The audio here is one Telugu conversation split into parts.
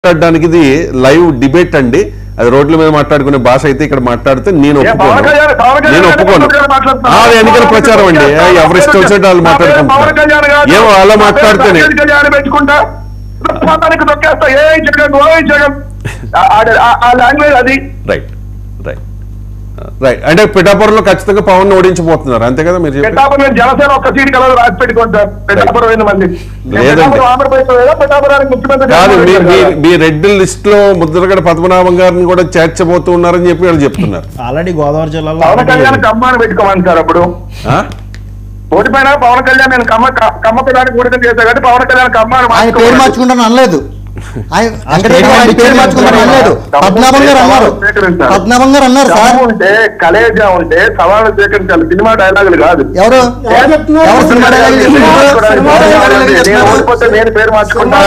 మాట్లాడడానికి ఇది లైవ్ డిబేట్ అండి అది రోడ్ల మీద మాట్లాడుకునే భాష అయితే ఇక్కడ మాట్లాడితే నేను ఏ, పవన్ ఒప్పుకోను కళ్యాణ్- పవన్ కళ్యాణ్ నేను గారు ఒప్పుకోను పవన్ కళ్యాణ్ మాట్లాడుతున్నారు. ఆ, అది ఎన్నికల ప్రచారం అండి ఏ, ఎవరి ఇష్టం వచ్చినట్టు వాళ్ళు నా పేరు పవన్ కళ్యాణ్ మాట్లాడుకుంటారు గారు. ఏమో అలా నా పేరు మాట్లాడితేనే పవన్ కళ్యాణ్ పెట్టుకుంటా మొత్తానికి తొక్కేస్తా ఏ జగన్ ఓ జగన్ ఆ- ఆ- ఆ- ఆ లాంగ్వేజ్ అది రైట్ రైట్ రైట్ అంటే పిఠాపురంలో ఖచ్చితంగా పవన్ ఓడించబోతున్నారు అంతే కదా మీరు చెప్పి పిఠాపురం నేను జనసేన ఒక్క సీట్ కలదు రాసి పెట్టుకుంటారు పిఠాపురం అయిన మంది నేను లేదండి. పిఠాపురం ఆంధ్రప్రదేశ్ లో లేదా పిఠాపురానికి ముఖ్యమంత్రి కాదు మీ జగన్మోహన్ మీ రెడ్డి గారు. మీ రెడ్ లిస్ట్ లో ముద్రగడ పద్మనాభం గారిని కూడా చేర్చబోతూ ఉన్నారని చెప్పి వాళ్ళు చెప్తున్నారు ఆల్రెడీ గోదావరి జిల్లాలో పవన్ already- కళ్యాణ్ కమ్మాని పెట్టుకోమని సార్ అప్పుడు ఆ? ఓడిపోయినా పవన్ కళ్యాణ్ నేను కమ్మ కమ్మ పిల్లానికి ఊడికం చేశాను కాబట్టి పవన్ కళ్యాణ్ కమ్మాని ఆయన పేరు మార్చుకోమని. మార్చుకుంటాను అనలేదు ఆయన వెంకటేశ్వర ఆయన పేరు మార్చుకుంటాను అనలేదు పద్మనాభం గారు అన్నారు పద్మనాభం గారు అన్నారు సార్ దమ్ము ఉంటే కలేజా ఉంటే సవాళ్ళు స్వీకరించాలి సినిమా డైలాగులు కాదు ఎవరు ఎవరు సినిమా డైలాగ్ చేసిండ్రు? సినిమా డైలాగ్ నేను చేస్తున్నారు? ఓడిపోతే నేను పేరు మార్చుకుంటాను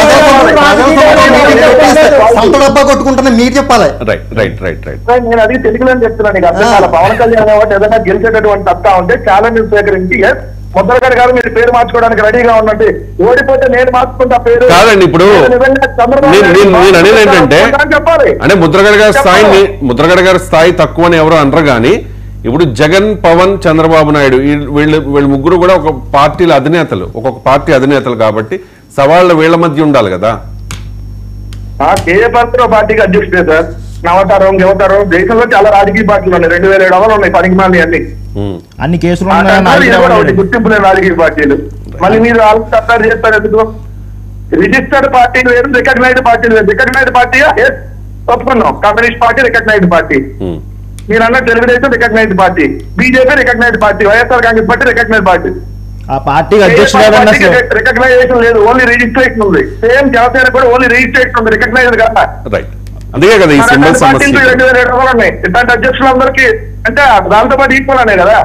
సొంత డబ్బా కొట్టుకుంటున్నా మీరు చెప్పాలి రైట్ రైట్ రైట్ రైట్ నేను అది తెలుగులో చెప్తున్నాను నీకు అర్థం కాల పవన్ కళ్యాణ్ అనేవాడు ఏదైనా గెలిచేటటువంటి సత్తా ఉంటే ఛాలెంజ్ స్వీకరించి yes, ముద్రగడ గారు మీరు పేరు మార్చుకోవడానికి రెడీగా ఉండండి ఓడిపోతే నేను మార్చుకుంటా పేరు కాదండి ఇప్పుడు నేను నిజంగా చంద్రబాబు నేను నాయుడు నేను నేను అనేది ఏంటంటే మార్చుకుంటా అని చెప్పాలి అంటే ముద్రగడ గారి స్థాయిని ముద్రగడ గారి స్థాయి తక్కువ అని ఎవరు అనరు కానీ ఇప్పుడు జగన్ పవన్ చంద్రబాబు నాయుడు ఈ- వీళ్ళు వీళ్ళు ముగ్గురు కూడా ఒక పార్టీల అధినేతలు ఒక్కొక్క పార్టీ అధినేతలు కాబట్టి సవాళ్ళ వీళ్ళ మధ్య ఉండాలి కదా ఆ కేఏ పాత్ర పార్టీకి అధ్యక్షుడే సార్ నవతరం యువతరం దేశంలో చాలా రాజకీయ పార్టీలు ఉన్నాయి రెండు వేల ఏడు వందలు ఉన్నాయి పనికి మాలి అన్ని ఉమ్. అన్ని కేసులు ఆ ఉన్నాయని టైంలో నాయకుడు ఇది కూడా ఎవరు ఒకటి లేడు. గుర్తింపు లేని రాజకీయ పార్టీలు మళ్ళీ మీరు వాళ్ళు సర్కారు చేస్తారు ఎందుకు రిజిస్టర్డ్ పార్టీలు వేరు రికగ్నైజ్డ్ పార్టీలు వేరు రికగ్నైజ్డ్ పార్టీ ఒప్పుకున్నాం communist party recognised party um. మీరు అన్న Telugu Desam recognised party BJP recognised party YSR Congress party recognised party ఆ పార్టీకి అధ్యక్షుడు ఎవరన్నా అసలు రికగ్నైజేషన్ లేదు ఓన్లీ రిజిస్ట్రేషన్ ఉంది సేమ్ జనసేన కూడా ఓన్లీ రిజిస్ట్రేషన్ ఉంది రికగ్నైజ్డ్ కదా రైట్ అందుకే కదా ఈ మన సింబల్ అట్లాంటి పార్టీలు సమస్య రెండు వేల ఏడు వందలు ఉన్నాయి ఇట్లాంటి అధ్యక్షులందరికీ అంటే దాంతో పాటు ఈక్వల్ అనే కదా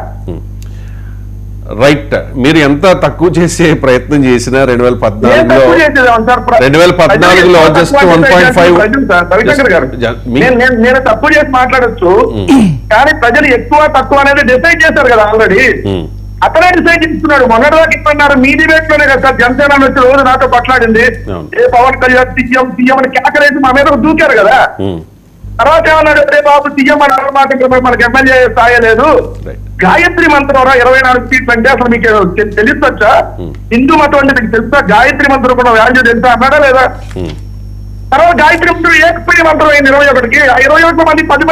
రైట్ మీరు ఎంత తక్కువ చేసే ప్రయత్నం చేసినా రెండు వేల ఏం పద్నాలుగులో తక్కువ చేసేదాం సార్? ప్ర- రెండు వేల పద్నాలుగులో ప్రజలు just తక్కువ 1.5 ప్రజలు సార్, రవిశంకర్ గారు. జ- మీ- నేను- నేను- నేను తక్కువ చేసి మాట్లాడొచ్చు కానీ ప్రజలు ఎక్కువ తక్కువ అనేది డిసైడ్ చేశారు కదా ఆల్రెడీ ఉమ్. అతనే డిసైడ్ చేస్తున్నాడు మొన్నటిదాకా ఇస్తున్నారు మీ డిబేట్ లోనే కదా సార్ జనసేన వచ్చి రోజు నాతో కొట్లాడింది అవును. ఏ పవన్ కళ్యాణ్ సీఎం సీఎం అని కేకరేసి మా మీద దూకారు కదా ఉమ్. తర్వాత ఏమన్నాడు రే బాబు సీఎం అని అన్న మాట ఇంకా మనకి ఎమ్మెల్యే స్థాయలేదు Right. గాయత్రి మంత్రం రా ఇరవై నాలుగు సీట్లు అంటే అసలు మీకు తె- తెలుసొచ్చా Hmm. హిందూ మతం అంటే మీకు తెలుసా గాయత్రి మంత్రం కూడా వాల్యూ తెలుసా అన్నాడా లేదా ఉమ్. తర్వాత గాయత్రి మంత్రం ఏకప్రియ మంత్రం అయింది ఇరవై ఒకటికి ఆ ఇరవై ఒకటి మంది పది